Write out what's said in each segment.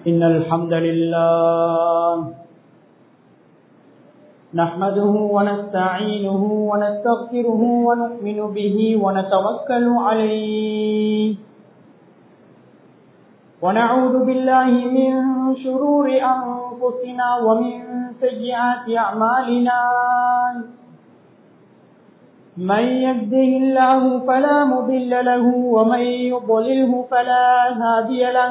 إن الحمد لله نحمده ونستعينه ونستغفره ونؤمن به ونتوكل عليه ونعوذ بالله من شرور أنفسنا ومن سيئات أعمالنا من يهده الله فلا مضل له ومن يضلله فلا هادي له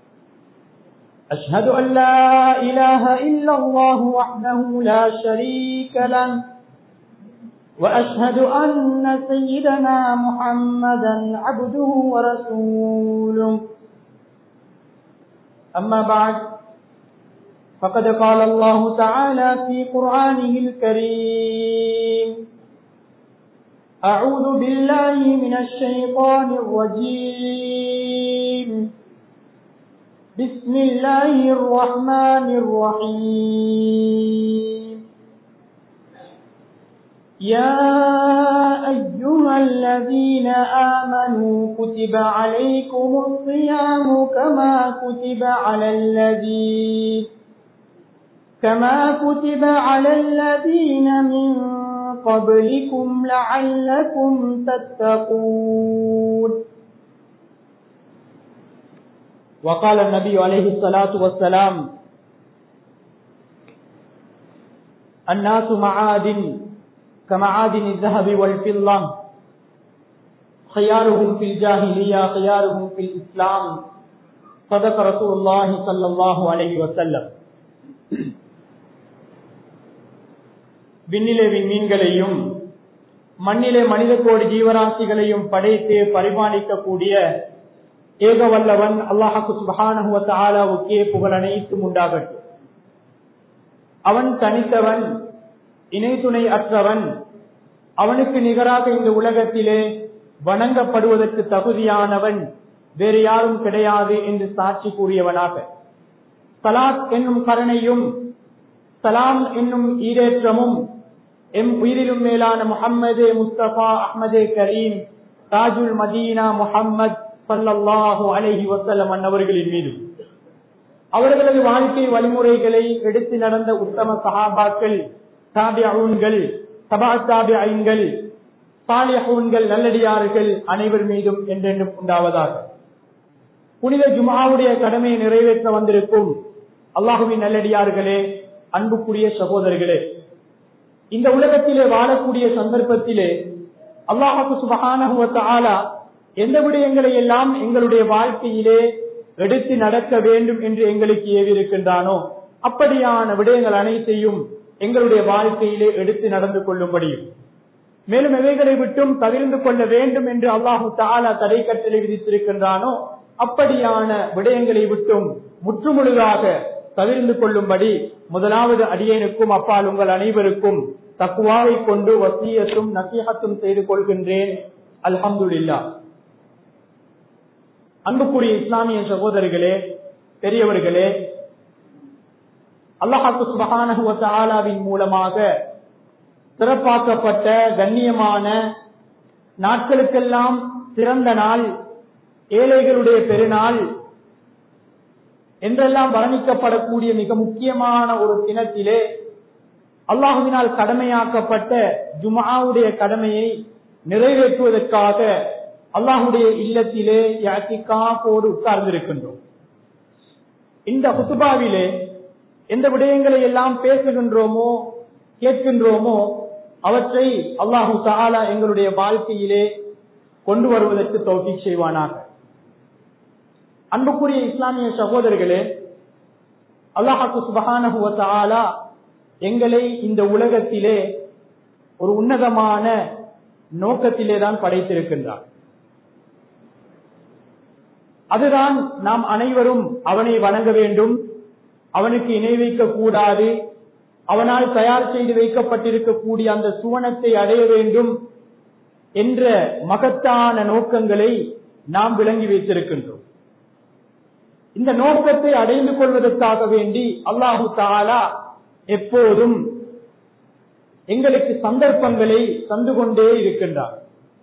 أشهد أن لا إله إلا الله وحده لا شريك له وأشهد أن سيدنا محمدا عبده ورسوله أما بعد فقد قال الله تعالى في قرآنه الكريم أعوذ بالله من الشيطان الرجيم بسم الله الرحمن الرحيم يا أيها الذين آمنوا كتب عليكم الصيام كما كتب على الذين كما كتب على الذين من قبلكم لعلكم تتقون وقال النبي عليه الصلاة والسلام الناس معادن كمعادن الذهب والفضة خيارهم في الجاهلية خيارهم في الإسلام صدق رسول الله صلى الله عليه وسلم விண்ணிலே மீன்களையும் மண்ணிலே மனித கோடி ஜீவராசிகளையும் படைத்து பரிமாணிக்கக்கூடிய ஏக வல்லவன் அல்லாஹாக்கு சுபகானுவத்தாலாவுக்கே புகழ் அனைத்தும் உண்டாகட்டும் அவன் தனித்தவன் இணை துணை அற்றவன் அவனுக்கு நிகராக இந்த உலகத்திலே வணங்கப்படுவதற்கு தகுதியானவன் வேறு யாரும் கிடையாது என்று சாட்சி கூறியவனாக சலாத் என்னும் கருணையும் சலாம் என்னும் ஈரேற்றமும் எம் உயிரிலும் மேலான முகம்மது முஸ்தபா அஹமதே கரீம் தாஜுல் மதீனா முகம்மது சல்லாஹு அலஹி வசல்லம் அன்னவர்களின் மீது அவர்களது வாழ்க்கை வழிமுறைகளை எடுத்து நடந்த உத்தம சஹாபாக்கள் தாபியூன்கள் சபா தாபியங்கள் சாலிஹூன்கள் நல்லடியார்கள் அனைவர் மீதும் என்றென்றும் உண்டாவதாக புனித ஜுமாவுடைய கடமையை நிறைவேற்ற வந்திருக்கும் அல்லாஹுவின் நல்லடியார்களே அன்புக்குரிய சகோதரர்களே இந்த உலகத்திலே வாழக்கூடிய சந்தர்ப்பத்திலே அல்லாஹு சுபகான எந்த விடயங்களை எல்லாம் எங்களுடைய வாழ்க்கையிலே எடுத்து நடக்க வேண்டும் என்று எங்களுக்கு ஏவிருக்கின்றானோ அப்படியான விடயங்கள் அனைத்தையும் எங்களுடைய வாழ்க்கையிலே எடுத்து நடந்து கொள்ளும்படியும் மேலும் எவைகளை விட்டும் தவிர்ந்து கொள்ள வேண்டும் என்று அல்லாஹு தாலா தடை கட்டளை விதித்திருக்கின்றானோ அப்படியான விடயங்களை விட்டும் முற்றுமுழுதாக தவிர்ந்து கொள்ளும்படி முதலாவது அடியனுக்கும் அப்பால் உங்கள் அனைவருக்கும் தக்குவாவை கொண்டு வசியத்தும் நசீகத்தும் செய்து கொள்கின்றேன் அல்ஹம்துல்லா அன்புக்குரிய இஸ்லாமிய சகோதரிகளே பெரியவர்களே அல்லாஹாக்கு சுபகானவின் மூலமாக சிறப்பாக்கப்பட்ட கண்ணியமான நாட்களுக்கெல்லாம் சிறந்த நாள் ஏழைகளுடைய பெருநாள் என்றெல்லாம் வர்ணிக்கப்படக்கூடிய மிக முக்கியமான ஒரு தினத்திலே அல்லாஹுவினால் கடமையாக்கப்பட்ட ஜுமாவுடைய கடமையை நிறைவேற்றுவதற்காக அல்லாஹுடைய இல்லத்திலே யாத்திகாப்போடு உட்கார்ந்திருக்கின்றோம் இந்த குத்துபாவிலே எந்த விடயங்களை எல்லாம் பேசுகின்றோமோ கேட்கின்றோமோ அவற்றை அல்லாஹு தாலா எங்களுடைய வாழ்க்கையிலே கொண்டு வருவதற்கு தோல்வி செய்வானாக அன்புக்குரிய இஸ்லாமிய சகோதரர்களே அல்லாஹாக்கு சுபகானா எங்களை இந்த உலகத்திலே ஒரு உன்னதமான நோக்கத்திலே தான் படைத்திருக்கின்றார் அதுதான் நாம் அனைவரும் அவனை வணங்க வேண்டும் அவனுக்கு இணை வைக்க கூடாது அவனால் தயார் செய்து வைக்கப்பட்டிருக்கக்கூடிய அந்த சுவனத்தை அடைய வேண்டும் என்ற மகத்தான நோக்கங்களை நாம் விளங்கி வைத்திருக்கின்றோம் இந்த நோக்கத்தை அடைந்து கொள்வதற்காக வேண்டி அல்லாஹு தாலா எப்போதும் எங்களுக்கு சந்தர்ப்பங்களை தந்து கொண்டே இருக்கின்றார்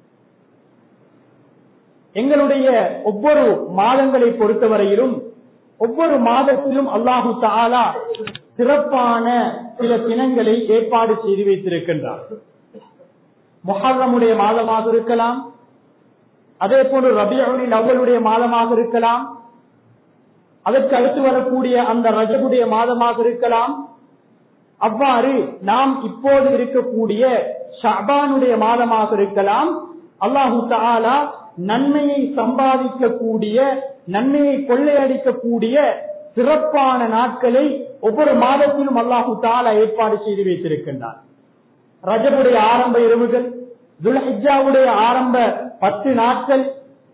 எங்களுடைய ஒவ்வொரு மாதங்களை பொறுத்தவரையிலும் ஒவ்வொரு மாதத்திலும் அல்லாஹு தாலா சிறப்பான சில தினங்களை ஏற்பாடு செய்து வைத்திருக்கின்றார் மொஹர்ரமுடைய மாதமாக இருக்கலாம் அதே போன்று ரபியுடைய அவ்வளுடைய மாதமாக இருக்கலாம் அதற்கு அடுத்து வரக்கூடிய அந்த ரஜபுடைய மாதமாக இருக்கலாம் அவ்வாறு நாம் இப்போது இருக்கக்கூடிய ஷபானுடைய மாதமாக இருக்கலாம் அல்லாஹு தாலா நன்மையை சம்பாதிக்கக்கூடிய நன்மையை கொள்ளையடிக்கக்கூடிய சிறப்பான நாட்களை ஒவ்வொரு மாதத்திலும் அல்லாஹு தாலா ஏற்பாடு செய்து வைத்திருக்கின்றார் ரஜபுடைய ஆரம்ப இரவுகள் துல்ஹிஜாவுடைய ஆரம்ப பத்து நாட்கள்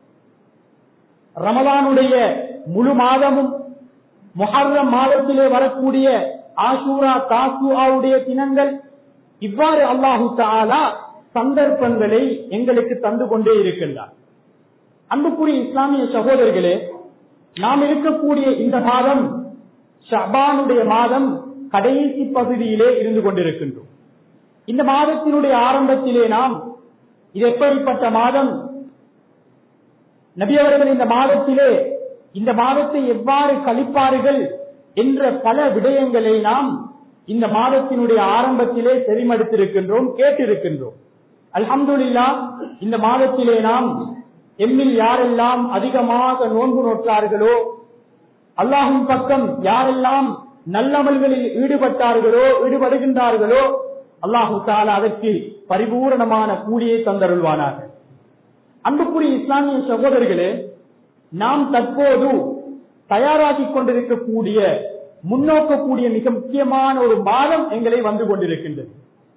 ரமலானுடைய முழு மாதமும் மொஹர்ரம் மாதத்திலே வரக்கூடிய ஆசூரா தாசுஆவுடைய தினங்கள் இவ்வாறு அல்லாஹு தாலா சந்தர்ப்பங்களை எங்களுக்கு தந்து கொண்டே இருக்கின்றார் அன்புக்குரிய இஸ்லாமிய சகோதரர்களே நாம் இருக்கக்கூடிய இந்த மாதம் ஷபானுடைய மாதம் கடைசி பகுதியிலே இருந்து கொண்டிருக்கின்றோம் இந்த மாதத்தினுடைய ஆரம்பத்திலே நாம் இது எப்படிப்பட்ட மாதம் நபி அவர்கள் இந்த மாதத்திலே இந்த மாதத்தை எவ்வாறு கழிப்பார்கள் என்ற பல விடயங்களை நாம் இந்த மாதத்தினுடைய ஆரம்பத்திலே செறிமடுத்திருக்கின்றோம் கேட்டிருக்கின்றோம் அல்ஹம்துலில்லா இந்த மாதத்திலே நாம் எம்மில் யாரெல்லாம் அதிகமாக நோன்பு நோற்றார்களோ அல்லாஹின் பக்கம் யாரெல்லாம் நல்லமல்களில் ஈடுபட்டார்களோ ஈடுபடுகின்றார்களோ அல்லாஹு தாலா அதற்கு பரிபூரணமான கூலியை தந்தருள்வானாக அன்புக்குரிய இஸ்லாமிய சகோதரர்களே நாம் தற்போது தயாராகி கொண்டிருக்கக்கூடிய முன்னோக்கக்கூடிய மிக முக்கியமான ஒரு மாதம் எங்களை வந்து கொண்டிருக்கின்றது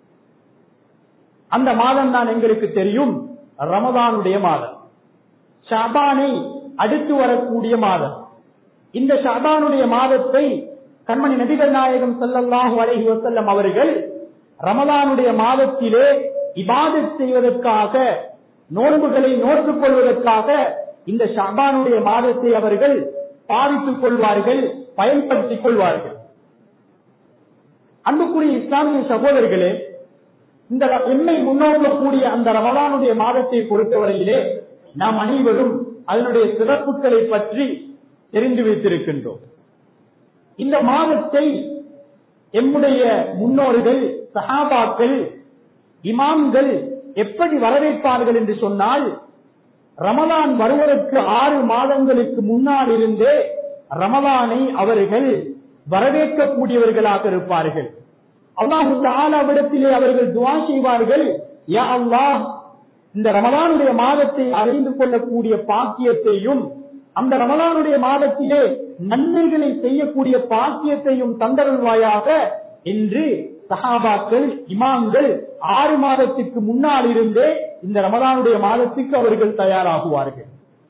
அந்த மாதம் தான் எங்களுக்கு தெரியும் ரமதானுடைய மாதம் ஷாபானை அடுத்து வரக்கூடிய மாதம் இந்த ஷாபானுடைய மாதத்தை கண்மணி நபிகள் நாயகம் ஸல்லல்லாஹு அலைஹி வஸல்லம் அவர்கள் ரமலானுடைய மாதத்திலே இபாதத் செய்வதற்காக நோன்புகளை நோற்றுக் கொள்வதற்காக இந்த ஷாபானுடைய மாதத்தை அவர்கள் பாதித்துக் கொள்வார்கள் பயன்படுத்திக் கொள்வார்கள் அன்புக்குரிய இஸ்லாமிய சகோதரர்களே இந்த எம்மை முன்னோக்கக்கூடிய அந்த ரமலானுடைய மாதத்தை பொறுத்தவரையிலே நாம் அனைவரும் அதனுடைய சிறப்புகளை பற்றி தெரிந்து வைத்திருக்கின்றோம் இந்த மாதத்தை எம்முடைய முன்னோர்கள் சஹாபாக்கள் இமாம்கள் எப்படி வரவேற்பார்கள் என்று சொன்னால் ரமலான் வருவதற்கு ஆறு மாதங்களுக்கு முன்னால் இருந்தே ரமலானை அவர்கள் வரவேற்கக்கூடியவர்களாக இருப்பார்கள் அல்லாஹு ஆலாவிடத்திலே அவர்கள் துவா செய்வார்கள் யா அல்லாஹ் இந்த ரமலானுடைய மாதத்தை அறிந்து கொள்ளக்கூடிய பாக்கியத்தையும் அந்த ரமலானுடைய மாதத்திலே நன்மைகளை செய்யக்கூடிய பாக்கியத்தையும் தந்தருள்வாயாக என்று சஹாபாக்கள் இமாம்கள் ஆறு மாதத்துக்கு முன்னால் இருந்தே இந்த ரமலானுடைய மாதத்துக்கு அவர்கள் தயாராகுவார்கள்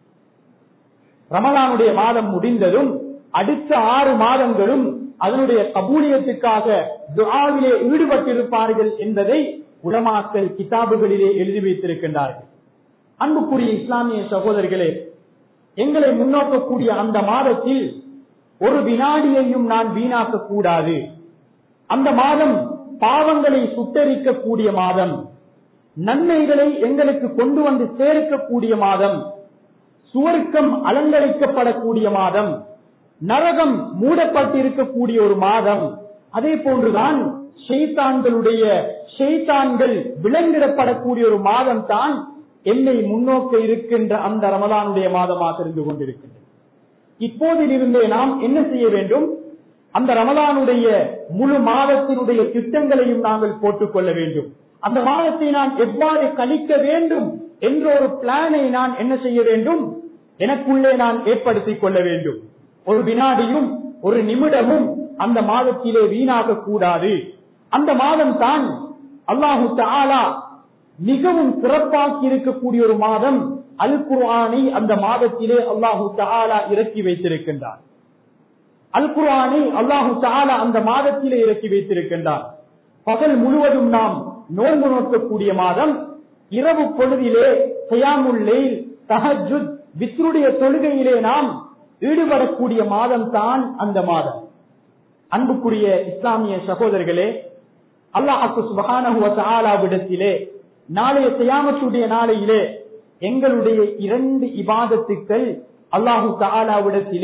ரமலானுடைய மாதம் முடிந்ததும் அடுத்த ஆறு மாதங்களும் அதனுடைய கபூலியத்துக்காக துஆவிலே ஈடுபட்டிருப்பார்கள் என்பதை உலமாக்கள் கிதாபுகளிலே எழுதி வைத்திருக்கின்றார்கள் அன்புக்குரிய இஸ்லாமிய சகோதரர்களே எங்களை முன்னோக்கக்கூடிய அந்த மாதத்தில் ஒரு வினாடியையும் நான் வீணாக்க கூடாது அந்த மாதம் பாவங்களை சுட்டரிக்கக்கூடிய மாதம் நன்மைகளை எங்களுக்கு கொண்டு வந்து சேர்க்கக்கூடிய மாதம் சுவர்க்கம் அலங்கரிக்கப்படக்கூடிய மாதம் நரகம் மூடப்பட்டிருக்கக்கூடிய ஒரு மாதம் அதே போன்றுதான் ஷெய்தான்களுடைய ஷெய்தான்கள் விலங்கிடப்படக்கூடிய ஒரு மாதம் தான் என்னை முன்னோக்க இருக்கின்ற அந்த ரமலானுடைய மாதமாக இருந்து கொண்டிருக்கின்றது இப்போதிலிருந்தே நாம் என்ன செய்ய வேண்டும் அந்த ரமலானுடைய முழு மாதத்தினுடைய திட்டங்களையும் நாங்கள் போட்டுக் கொள்ள வேண்டும் அந்த மாதத்தை நான் எவ்வாறு கழிக்க வேண்டும் என்ற ஒரு பிளானை நான் என்ன செய்ய வேண்டும் எனக்குள்ளே நான் ஏற்படுத்திக் கொள்ள வேண்டும் ஒரு வினாடியும் ஒரு நிமிடமும் அந்த மாதத்திலே வீணாக கூடாது அந்த மாதம் தான் அல்லாஹு தாலா மிகவும் சிறப்பாக்கி இருக்கக்கூடிய ஒரு மாதம் அல் குர்ஆனை அந்த மாதத்திலே அல்லாஹு தாலா இறக்கி வைத்திருக்கின்றார் அல் குர்ஆனை அல்லாஹு தாலா அந்த மாதத்திலே இறக்கி வைத்திருக்கின்றார் பகல் முழுவதும் நாம் நோன்பு நோக்கக்கூடிய மாதம் இரவு பொழுதிலே சயாமுல்லே தஹஜுத் வித்ருடைய தொழுகையிலே நாம் ஈடுபடக்கூடிய மாதம் தான் அந்த மாதம் அன்புக்குரிய இஸ்லாமிய சகோதரர்களே அல்லாஹு சுபகானவிடத்திலே நாளைய செய்யாமத்துடைய நாளையிலே எங்களுடைய இரண்டு இபாதத்துக்கள் அல்லாஹு தாலாவிடத்திலே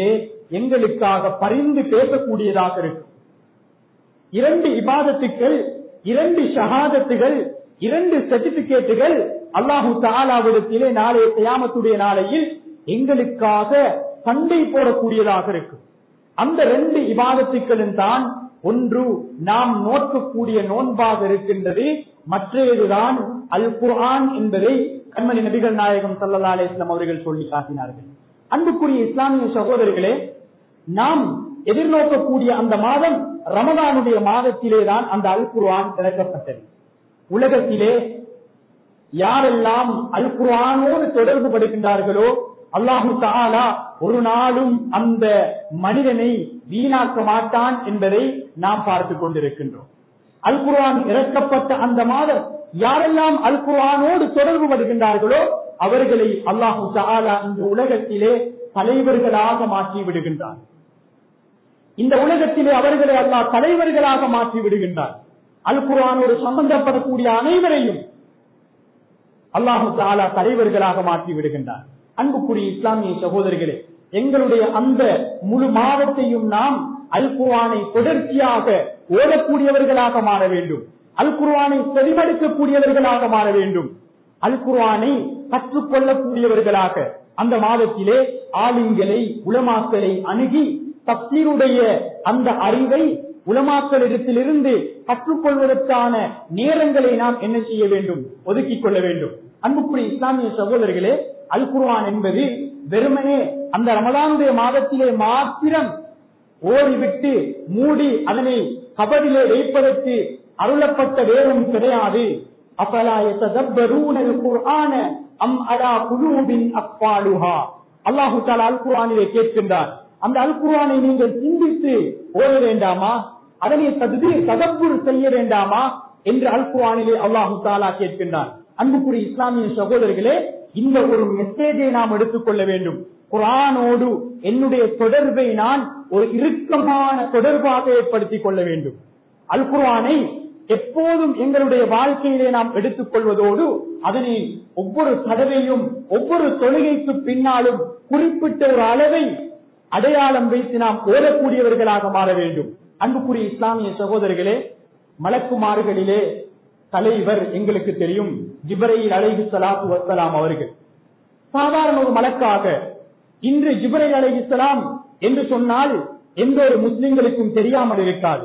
எங்களுக்காக பரிந்து பேசக்கூடியதாக இருக்கும் இரண்டு இபாதத்துக்கள் இரண்டு ஷஹாதத்துகள் இரண்டு சர்டிபிகேட்டுகள் அல்லாஹு தாலாவிடத்திலே நாளைய கியாமத்துடைய நாளையில் எங்களுக்காக சண்டை போடக்கூடியதாக இருக்கும் அந்த ரெண்டு இபாதத்துக்களும் தான் ஒன்று நாம் நோக்கக்கூடிய நோன்பாக இருக்கின்றது மற்றையதுதான் அல் குர்ஆன் என்பதை கண்மணி நபிகள் நாயகம் சல்லா அலிஸ்லாம் அவர்கள் சொல்லி காட்டினார்கள் அன்புக்குரிய இஸ்லாமிய சகோதரர்களே நாம் எதிர்நோக்கக்கூடிய அந்த மாதம் ரமதானுடைய மாதத்திலே தான் அந்த அல் குர்ஆன் திறக்கப்பட்டது உலகத்திலே யாரெல்லாம் அல் குர்ஆனோடு தொடர்பு படுகின்றார்களோ அல்லாஹு தாலா ஒரு நாளும் அந்த மனிதனை வீணாக்க மாட்டான் என்பதை நாம் பார்த்து கொண்டிருக்கின்றோம் அல் குர்ஆன் இறக்கப்பட்ட அந்த மாதம் யாரெல்லாம் அல் குர்ஆனோடு தொடர்பு படுகின்றார்களோ அவர்களை அல்லாஹு தாலா இந்த உலகத்திலே தலைவர்களாக மாற்றி விடுகின்றார் இந்த உலகத்திலே அவர்களை அல்லாஹ் தலைவர்களாக மாற்றி விடுகின்றார் அல் குர்ஆனோடு சம்பந்தப்படக்கூடிய அனைவரையும் அல்லாஹு தாலா தலைவர்களாக மாற்றி விடுகின்றார் அன்புக்குரிய இஸ்லாமிய சகோதரர்களே எங்களுடைய அந்த முழு மாதத்தையும் நாம் அல் குர்ஆனை தொடர்ச்சியாக ஓடக்கூடியவர்களாக மாற வேண்டும் அல் குர்ஆனை செவிமடுக்கக்கூடியவர்களாக மாற வேண்டும் அல் குர்ஆனை கற்றுக்கொள்ளக்கூடியவர்களாக அந்த மாதத்திலே ஆலிம்களை உலமாக்களை அணுகி தப்சீருடைய அந்த அறிவை உலமாக்களிடத்திலிருந்து கற்றுக்கொள்வதற்கான நேரங்களை நாம் என்ன செய்ய வேண்டும் ஒதுக்கிக் கொள்ள வேண்டும் அன்புக்குரிய இஸ்லாமிய சகோதரர்களே அல் குர்ஆன் என்பது வெறுமனே அந்த ரமலானுடைய மாதத்திலே மாத்திரம் ஓடிவிட்டு மூடி அதனை கபடிலே வைப்பதற்கு அருளப்பட்ட வேறும் கிடையாது அல்லாஹு தாலா அல் குர்ஆனிலே கேட்கின்றார் அந்த அல் குர்ஆனை நீங்கள் சிந்தித்து ஓட வேண்டாமா அதனை தகுதி தகப்புள் செய்ய வேண்டாமா என்று அல் குர்ஆனிலே அல்லாஹு தாலா கேட்கின்றார் அன்புக்குரிய இஸ்லாமிய சகோதரர்களே இந்த ஒரு மெசேஜை நாம் எடுத்துக்கொள்ள வேண்டும் குரானோடு என்னுடைய தொடர்பை நான் ஒரு இறுக்கமான தொடர்பாக ஏற்படுத்திக் கொள்ள வேண்டும் அல் குர்ஆனை எப்போதும் எங்களுடைய வாழ்க்கையிலே நாம் எடுத்துக் கொள்வதோடு அதனை ஒவ்வொரு தடவையும் ஒவ்வொரு தொழுகைக்கு பின்னாலும் குறிப்பிட்ட ஒரு அளவை அடையாளம் வைத்து நாம் ஓடக்கூடியவர்களாக மாற வேண்டும் அன்புக்குரிய இஸ்லாமிய சகோதரர்களே மலக்குமார்களிலே தலைவர் எங்களுக்கு தெரியும் ஜிபரையில் அலைஹி சலாத்து வசலாம் அவர்கள் சாதாரண ஒரு மலக்காக இன்று ஜிபரை அலைஹிஸ்லாம் என்று சொன்னால் எந்த ஒரு முஸ்லிம்களுக்கும் தெரியாமல் இருக்காது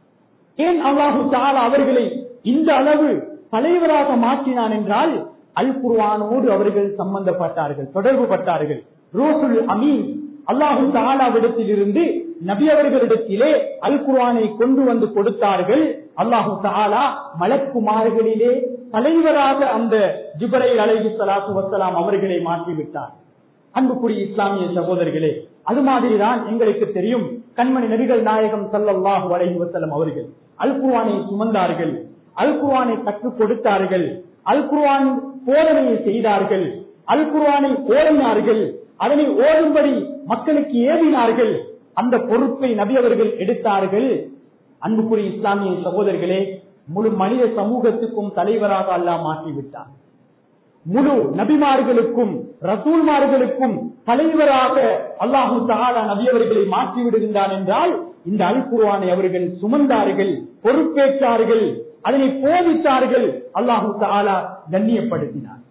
ஏன் அல்லாஹு தாலா அவர்களை இந்த அளவு தலைவராக மாற்றினான் என்றால் அல் குர்வானோடு அவர்கள் சம்பந்தப்பட்டார்கள் தொடர்பு பட்டார்கள் ரோசுல் அமீன் அல்லாஹு தாலாவிடத்தில் இருந்து நபி அவர்களிடத்திலே அல் குர்ஆனை கொண்டு வந்து கொடுத்தார்கள் அல்லாஹு தாலா மலக்குமார்களிலே தலைவராக அந்த ஜிபரை அலைஹி சலாத்து வசலாம் அவர்களை மாற்றிவிட்டார் அன்புக்குரிய இஸ்லாமிய சகோதரர்களே அது மாதிரிதான் எங்களுக்கு தெரியும் கண்மணி நபிகள் நாயகம் சல்லல்லாஹு அலைஹி வசல்லம் அவர்கள் அல் குர்ஆனை சுமந்தார்கள் அல் குர்ஆனை கற்றுக் கொடுத்தார்கள் அல் குர்ஆன் போதனையை செய்தார்கள் அல் குர்ஆனை ஓடினார்கள் அதனை ஓடும்படி மக்களுக்கு ஏவினார்கள் அந்த பொறுப்பை நபி அவர்கள் எடுத்தார்கள் அன்புக்குரிய இஸ்லாமிய சகோதரர்களே முழு மனித சமூகத்துக்கும் தலைவராக அல்லாஹ் மாற்றிவிட்டார் முழு நபிமார்களுக்கும் ரசூல்மார்களுக்கும் தலைவராக அல்லாஹு தாலா நபி அவர்களை மாற்றி விடுகின்றான் என்றால் இந்த அல் குர்ஆனை அவர்கள் சுமந்தார்கள் பொறுப்பேற்றார்கள் அதனை போதித்தார்கள் அல்லாஹு தாலா கண்ணியப்படுத்தினார்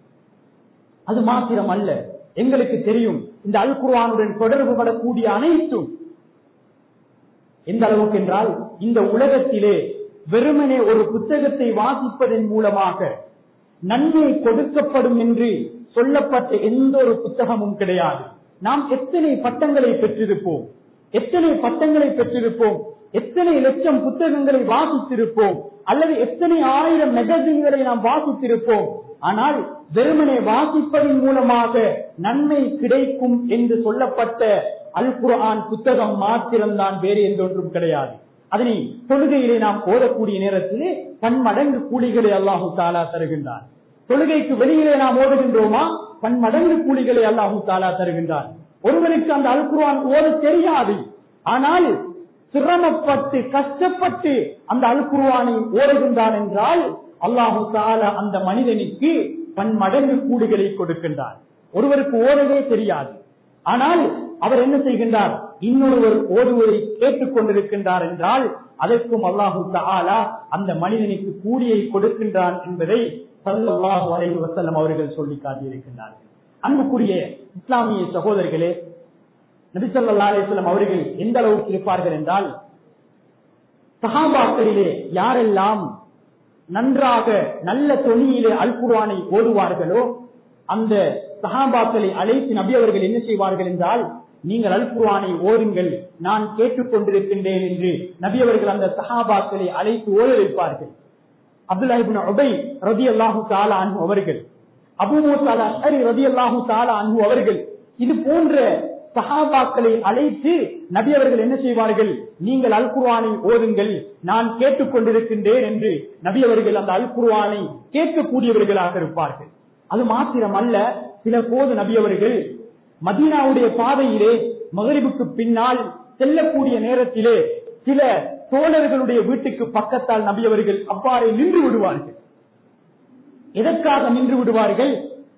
அது மாத்திரம் அல்ல எங்களுக்கு தெரியும் இந்த அல் குர்ஆனுடன் தொடர்பு படக்கூடிய அனைத்தும் எந்த அளவுக்கு என்றால் இந்த உலகத்திலே வெறுமனே ஒரு புத்தகத்தை வாசிப்பதன் மூலமாக நன்மை கொடுக்கப்படும் என்று சொல்லப்பட்ட எந்த ஒரு புத்தகமும் கிடையாது நாம் எத்தனை பட்டங்களை பெற்றிருப்போம் எத்தனை பட்டங்களை பெற்றிருப்போம் எத்தனை லட்சம் புத்தகங்களை வாசித்திருப்போம் அல்லது எத்தனை ஆயிரம் மெகசின்களை நாம் வாசித்திருப்போம் ஆனால் வெறுமனே வாசிப்பதன் மூலமாக நன்மை கிடைக்கும் என்று சொல்லப்பட்ட அல் குர்ஆன் புத்தகம் மாத்திரம்தான் வேறு எந்த ஒன்றும் கிடையாது அதனை தொழுகையிலே நாம் ஓதக்கூடிய நேரத்திலே பன்மடங்கு கூலிகளை அல்லாஹு தாலா தருகின்றார் தொழுகைக்கு வெளியிலே நாம் ஓதுகின்றோமா பன்மடங்கு கூலிகளை அல்லாஹு தாலா தருகின்றார் ஒருவருக்கு அந்த அல் குர்ஆன் ஓத தெரியாது ஆனால் சிரமப்பட்டு கஷ்டப்பட்டு அந்த அல் குர்ஆனை ஓடுகின்றான் என்றால் அல்லாஹு தாலா அந்த மனிதனுக்கு பன்மடங்கு கூலிகளை கொடுக்கின்றார் ஒருவருக்கு ஓடவே தெரியாது ஆனால் அவர் என்ன செய்கின்றார் இன்னொருவர் ஓதுவதை கேட்டுக் கொண்டிருக்கின்றார் என்றால் அதற்கும் அல்லாஹு தஆலா அந்த மனிதனுக்கு கூலியை கொடுக்கின்றான் என்பதை ஸல்லல்லாஹு அலைஹி வஸல்லம் அவர்கள் சொல்லி காட்டியிருக்கின்றார்கள் அன்புக்குரிய இஸ்லாமிய சகோதரர்களே நபி ஸல்லல்லாஹு அலைஹி வஸல்லம் அவர்கள் எந்த அளவுக்கு இருப்பார்கள் என்றால் சஹாபாக்களிலே யாரெல்லாம் நன்றாக நல்ல தொனியிலே அல் குர்ஆனை ஓதுவார்களோ அந்த சஹாபாக்களை அழைத்து நபி அவர்கள் என்ன செய்வார்கள் என்றால் நீங்கள் அல் குர்ஆனை ஓதுங்கள் நான் கேட்டுக் கொண்டிருக்கின்றேன் என்று நபி அவர்கள் அந்த சஹாபாக்களை அழைத்து ஓத வைப்பார்கள் அப்துல்லா இப்னு உபை ரலியல்லாஹு தஆலா அன்ஹு அவர்கள் அபூ மூஸா அல்-அஷ்அரி ரலியல்லாஹு தஆலா அன்ஹு அவர்கள் இது போன்ற சஹாபாக்களை அழைத்து நபி அவர்கள் என்ன செய்வார்கள் நீங்கள் அல் குர்ஆனை ஓதுங்கள் நான் கேட்டுக் கொண்டிருக்கின்றேன் என்று நபி அவர்கள் அந்த அல் குர்ஆனை கேட்கக்கூடியவர்களாக இருப்பார்கள் அது மாத்திரமல்ல சில போது நபி அவர்கள் மதீனாவுடைய பாதையிலே மகரிபுக்கு பின்னால் செல்லக்கூடிய நேரத்திலே சில தோழர்களுடைய வீட்டுக்கு பக்கத்தால் நபி அவர்கள் அவ்வாறே நின்று விடுவார்கள் எதற்காக நின்று விடுவார்கள்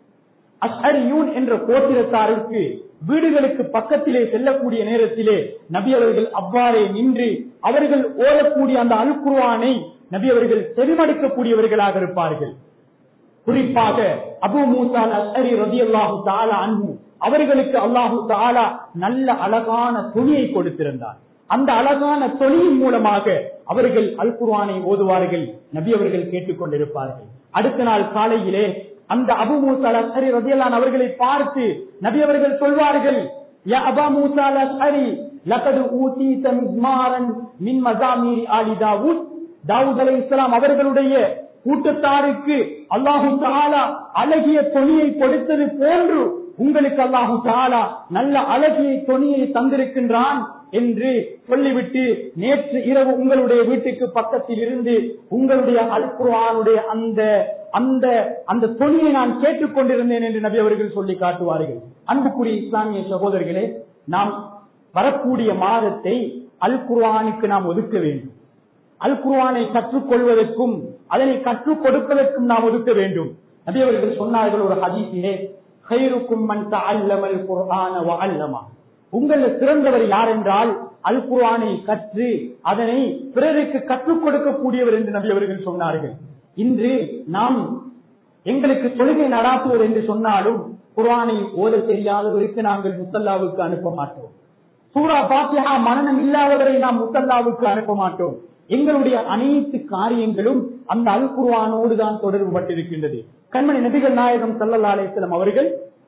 அஷ்ஹரியூன் என்ற கோத்திரத்தாருக்கு வீடுகளுக்கு பக்கத்திலே செல்லக்கூடிய நேரத்திலே நபி அவர்கள் அவ்வாறே நின்று அவர்கள் ஓதக்கூடிய அந்த அல் குர்ஆனை நபி அவர்கள் செவிமடுக்கக்கூடியவர்களாக இருப்பார்கள் குறிப்பாக அபு மூசா அஷ்ஹரி ரதியல்லாஹு தஆலா அன்ஹு அவர்களுக்கு அல்லாஹு தஆலா நல்ல அழகான துணியை கொடுத்திருந்தார் அந்த அழகான தொழிலின் மூலமாக அவர்கள் அல் குர்ஆனை ஓதுவார்கள் நபி அவர்கள் கேட்டுக்கொண்டிருப்பார்கள் அடுத்த நாள் காலையிலே அந்த அபு மூசா அஸ்ஹரி ரதியல்லான் அவர்களை பார்த்து நபி அவர்கள் சொல்வார்கள் யா அபா மூசா அஸ்ஹரி லகது ஊதீத மிஸ்மாரன் மின் மஸாமீரி ஆலி தாவூத் தாவூத் அலைஹிஸ்ஸலாம் அவர்களுடைய கூட்டத்தாருக்கு அல்லாஹு தஆலா அழகிய தொனியை கொடுத்தது போன்று உங்களுக்கு அல்லாஹு தஆலா நல்ல அழகிய தொனியை தந்திருக்கின்றான் என்று சொல்லிவிட்டு நேற்று இரவு உங்களுடைய வீட்டுக்கு பக்கத்தில் இருந்து உங்களுடைய அல் குர்ஆனுடைய அந்த அந்த அந்த தொனியை நான் கேட்டுக் கொண்டிருந்தேன் என்று நபி அவர்கள் சொல்லி காட்டுவார்கள் அன்புக்குரிய இஸ்லாமிய சகோதரர்களே நாம் வரக்கூடிய மாதத்தை அல் குர்ஆனுக்கு நாம் ஒதுக்க வேண்டும் அல் குர்ஆனை கற்றுக்கொள்வதற்கும் அதனை கற்றுக் கொடுப்பதற்கும் நாம் ஒதுக்க வேண்டும் நபி அவர்கள் சொன்னார்கள் ஒரு ஹதீஸிலே خيركم من تعلم القرآن وعلمه உங்கள சிறந்தவர் யார் என்றால் அல் குர்ஆனை கற்று அதனை பிறருக்கு கற்றுக் கொடுக்கக்கூடியவர் என்று நபி அவர்கள் சொன்னார்கள் இன்று நாம் எங்களுக்கு தொழுகை நடாத்துவது என்று சொன்னாலும் குர்ஆனை ஓத தெரியாதவருக்கு நாங்கள் முத்தல்லாவுக்கு அனுப்ப மாட்டோம் சூரா பாத்தியா மனநம் இல்லாதவரை நாம் முத்தல்லாவுக்கு அனுப்ப மாட்டோம் எங்களுடைய அனைத்து காரியங்களும் அந்த அல் குர்ஆனோடு தான் தொடர்பு பட்டிருக்கின்றது கண்மணி நபிகள் நாயகம் சல்லல்லா அலிஸ்லாம் அவர்கள்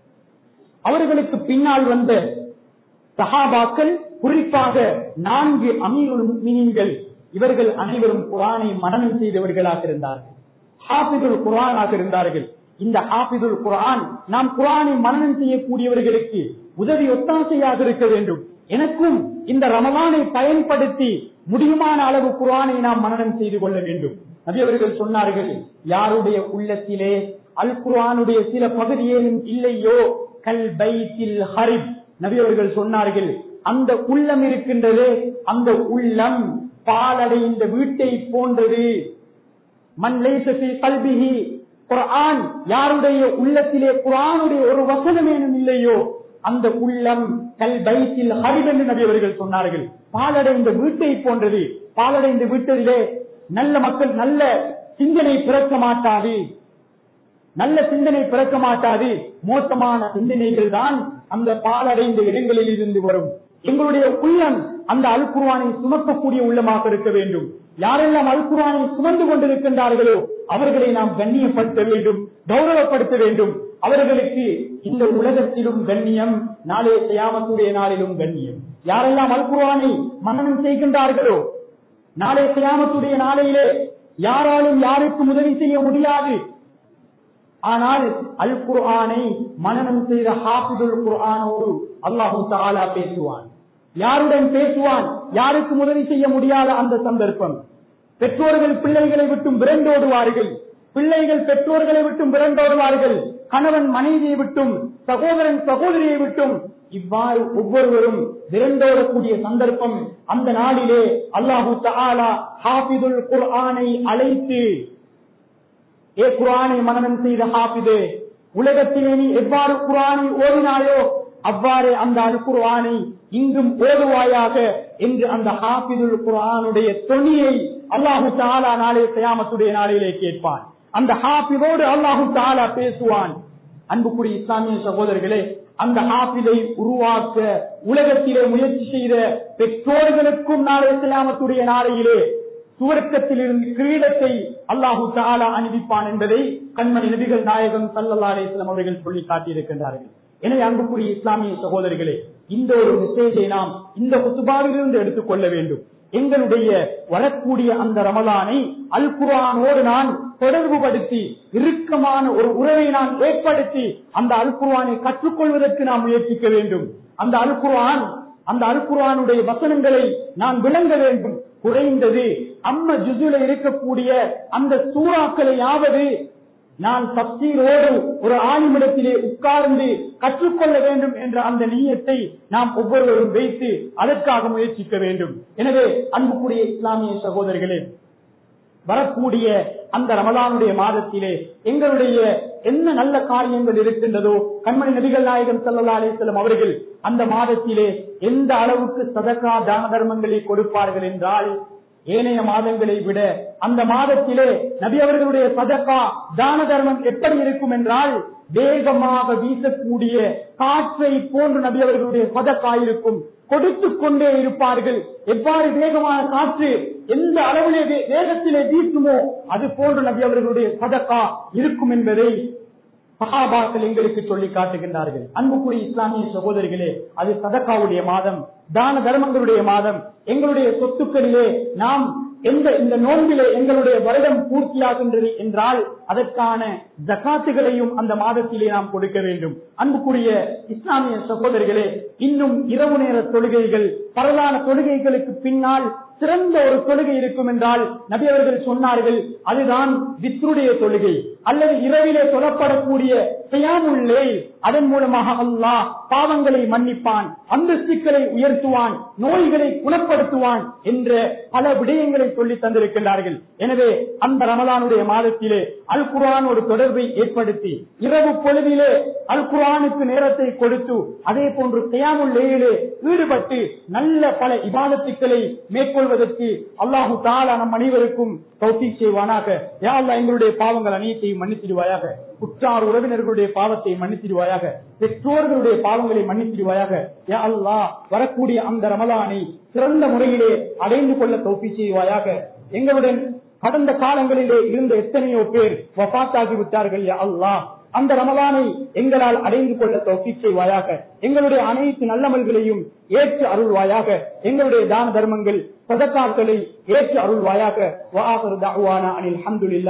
அவர்களுக்கு பின்னால் வந்த சஹாபாக்கள் குறிப்பாக நான்கு அமீருல் முஃமினீன்கள் இவர்கள் அனைவரும் குரானை மனனம் செய்தவர்களாக இருந்தார்கள் ஹாஃபிதுல் குரானாக இருந்தார்கள் இந்த ஹாஃபிதுல் குரான் நாம் குரானை மனனம் செய்யக்கூடியவர்களுக்கு உதவி ஒத்தாசையாக இருக்க வேண்டும் எனக்கும் இந்த ரமலானை பயன்படுத்தி முடியுமான அளவு குரானை நாம் மனனம் செய்து கொள்ள வேண்டும் நபி அவர்கள் சொன்னார்கள் யாருடைய உள்ளத்திலே அல் குரானுடைய சில பகுதியேனும் இல்லையோ கல் பைத்தில் ஹரிப் நபி அவர்கள் சொன்னார்கள் அந்த உள்ளம் இருக்கின்றது அந்த உள்ளம் பாலடைந்த வீட்டை போன்றது மண் லைசசி கல்பிஹி குரான் யாருடைய உள்ளத்திலே குரானுடைய ஒரு வசனமேனும் இல்லையோ அந்த உள்ளம் கல் பைத்தில் ஹரிப் என்று நபி அவர்கள் சொன்னார்கள் பாலடைந்த வீட்டை போன்றது பாலடைந்த வீட்டிலே நல்ல மக்கள் நல்ல சிந்தனை பிறக்க மாட்டாது நல்ல சிந்தனை பிறக்க மாட்டாது மோசமான சிந்தனைகள் தான் அந்த பாலடைந்த இடங்களில் இருந்து வரும் எங்களுடைய உள்ளம் அந்த அல்குர்வானை சுமக்கக்கூடிய உள்ளமாக இருக்க வேண்டும் யாரெல்லாம் அல்குர்வானை சுமந்து கொண்டிருக்கின்றார்களோ அவர்களை நாம் கண்ணியப்படுத்த வேண்டும் கௌரவப்படுத்த வேண்டும் அவர்களுக்கு இந்த உலகத்திலும் கண்ணியம் நாளே செய்யாமத்துடைய நாளிலும் கண்ணியம் யாரெல்லாம் அல்குர்வானை மனநம் செய்கின்றார்களோ நாளை செய்யாமத்துடைய நாளையிலே யாராலும் யாருக்கும் உதவி செய்ய முடியாது ஆனால் அல் குர்ஆனை மனனம் செய்த ஹாஃபிதுல் குர்ஆனோடு அல்லாஹு தஆலா பேசுவான் யாருடன் பேசுவான் யாருக்கும் உதவி செய்ய முடியாத அந்த சந்தர்ப்பம் பெற்றோர்கள் பிள்ளைகளை விட்டும் விரண்டோடுவார்கள் பிள்ளைகள் பெற்றோர்களை விட்டும் விரண்டோடுவார்கள் கணவன் மனைவியை விட்டும் சகோதரன் சகோதரியை விட்டும் இவ்வாறு ஒவ்வொருவரும் விரண்டோடக்கூடிய சந்தர்ப்பம் அந்த நாளிலே அல்லாஹு தஆலா ஹாஃபிதுல் குர்ஆனை அழைத்து ஏ குரானை மனனம் செய்த ஹாஃபிதே உலகத்திலே நீ எவ்வாறு குரானை ஓதினாயோ அவ்வாறே அந்த அல் குர்ஆனை இங்கும் ஓதுவாயாக என்று அந்த ஹாஃபிதுல் குர்ஆனுடைய தொனியை அல்லாஹு தாலா நாளே கயாமத்துடைய நாளிலே கேட்பான் அந்த ஹாஃபிதோடு அல்லாஹு தாலா பேசுவான் அன்புக்குரிய இஸ்லாமிய சகோதரர்களே அந்த ஹாஃபிதை உருவாக்க உலகத்திலே முயற்சி செய்த பெற்றோர்களுக்கும் நாளை இஸ்லாமத்துடைய நாளையிலே சுவர்க்கத்தில் இருந்து கிரீடத்தை அல்லாஹு தாலா அணிவிப்பான் என்பதை கண்மணி நபிகள் நாயகம் சல்லல்லா அலிஸ்லாம் அவர்கள் சொல்லி காட்டியிருக்கின்றார்கள் எனவே அன்புக்குரிய இஸ்லாமிய சகோதரிகளே இந்த ஒரு மெசேஜை நாம் இந்த குத்துபாவிலிருந்து எடுத்துக்கொள்ள வேண்டும் எங்களுடைய வரக்கூடிய அந்த ரமலானை அல் குர்ஆனோடு நான் தொடர்புபடுத்தி இறுக்கமான ஒரு உறவை நான் ஏற்படுத்தி அந்த அல் குர்ஆனை கற்றுக்கொள்வதற்கு நாம் முயற்சிக்க வேண்டும் அந்த அல் குர்ஆன் அந்த அல் குர்ஆனுடைய வசனங்களை நான் விளங்க வேண்டும் குறைந்தது அம்ம ஜுசுல இருக்கக்கூடிய அந்த சூறாக்களையாவது நான் தப்சீரோடு ஒரு ஆணிமிடத்திலே உட்கார்ந்து கற்றுக்கொள்ள வேண்டும் என்ற அந்த நீயத்தை நாம் ஒவ்வொருவரும் வைத்து அதற்காக முயற்சிக்க வேண்டும் எனவே அன்புக்குரிய இஸ்லாமிய சகோதரர்களே வரக்கூடிய அந்த ரமலானுடைய மாதத்திலே எங்களுடைய என்ன நல்ல காரியங்கள் இருக்கின்றதோ கண்மணி நபிகள் நாயகம் சல்லா அலிஸ்லம் அவர்கள் அந்த மாதத்திலே எந்த அளவுக்கு சதக்கா தான தர்மங்களை கொடுப்பார்கள் என்றால் ஏனைய மாதங்களை விட அந்த மாதத்திலே நபி அவர்களுடைய சதக்கா தான தர்மம் எப்படி இருக்கும் என்றால் வேகமாக வீசக்கூடிய காற்றை போன்று நபி அவர்களுடைய சதக்கா இருக்கும் கொடுத்து கொண்டே இருப்பார்கள் எவ்வாறு வேகமான காற்று எந்த அளவிலே வே- வேகத்திலே வீசுமோ அது போன்று நபி அவர்களுடைய சதக்கா இருக்கும் என்பதை சஹாபாக்கள் எங்களுக்கு சொல்லி காட்டுகின்றார்கள் அன்புக்குரிய இஸ்லாமிய சகோதரிகளே அது சதக்காவுடைய மாதம் தான தர்மங்களுடைய மாதம் எங்களுடைய சொத்துக்களிலே நாம் எந்த இந்த நோன்பிலே எங்களுடைய வருடம் பூர்த்தியாகின்றது என்றால் அதற்கான ஜகாத்துகளையும் அந்த மாதத்திலே நாம் கொடுக்க வேண்டும் அன்புக்குரிய இஸ்லாமிய சகோதரிகளே இன்னும் இரவு நேர தொழுகைகள் பரவான தொழுகைகளுக்கு பின்னால் சிறந்த ஒரு தொழுகை இருக்கும் என்றால் நபி அவர்கள் சொன்னார்கள் அதுதான் வித்ருடைய தொழுகை அல்லது இரவிலே சொல்லப்படக்கூடிய செய்யாமுள்ளே அதன் மூலமாக அல்லாஹ் பாவங்களை மன்னிப்பான் அந்தஸ்துக்களை உயர்த்துவான் நோய்களை குணப்படுத்துவான் என்ற பல விடயங்களை சொல்லி தந்திருக்கின்றார்கள் எனவே அந்த ரமலானுடைய மாதத்திலே அல் குர்ஆன் ஒரு தொடர்பை ஏற்படுத்தி இரவு பொழுதிலே அல் குர்ஆனுக்கு நேரத்தை கொடுத்து அதே போன்று செய்யாமுள்ளேயிலே ஈடுபட்டு நல்ல பல இபாதத்துக்களை மேற்கொள்வதற்கு அல்லாஹு தாலா நம் அனைவருக்கும் தௌஃபீ செய்வானாக யா அல்லாஹ் எங்களுடைய பாவங்கள் அனைத்தையும் மன்னித்திடுவாயாக உற்றார் உறவினர்களுடைய பாவத்தை மன்னித்திடுவாயாக பெற்றோர்களுடைய பாவங்களை மன்னித்திடுவாயாக யா அல்லாஹ் வரக்கூடிய அந்த ரமலானை சிறந்த முறையிலே அடைந்து கொள்ள தௌஃபீ செய்வாயாக எங்களுடன் கடந்த காலங்களிலே இருந்த எத்தனையோ பேர் வபாத்தாகி விட்டார்கள் யா அல்லாஹ் அந்த ரமலானை எங்களால் அடைந்து கொள்ள தௌஃபீக் செய்வாயாக எங்களுடைய அனைத்து நல்லமல்களையும் ஏற்று அருள்வாயாக எங்களுடைய தான தர்மங்கள் சதக்காக்களை ஏற்று அருள்வாயாக வாஹர் தஅவானா அனில் ஹம்துலில்லாஹ்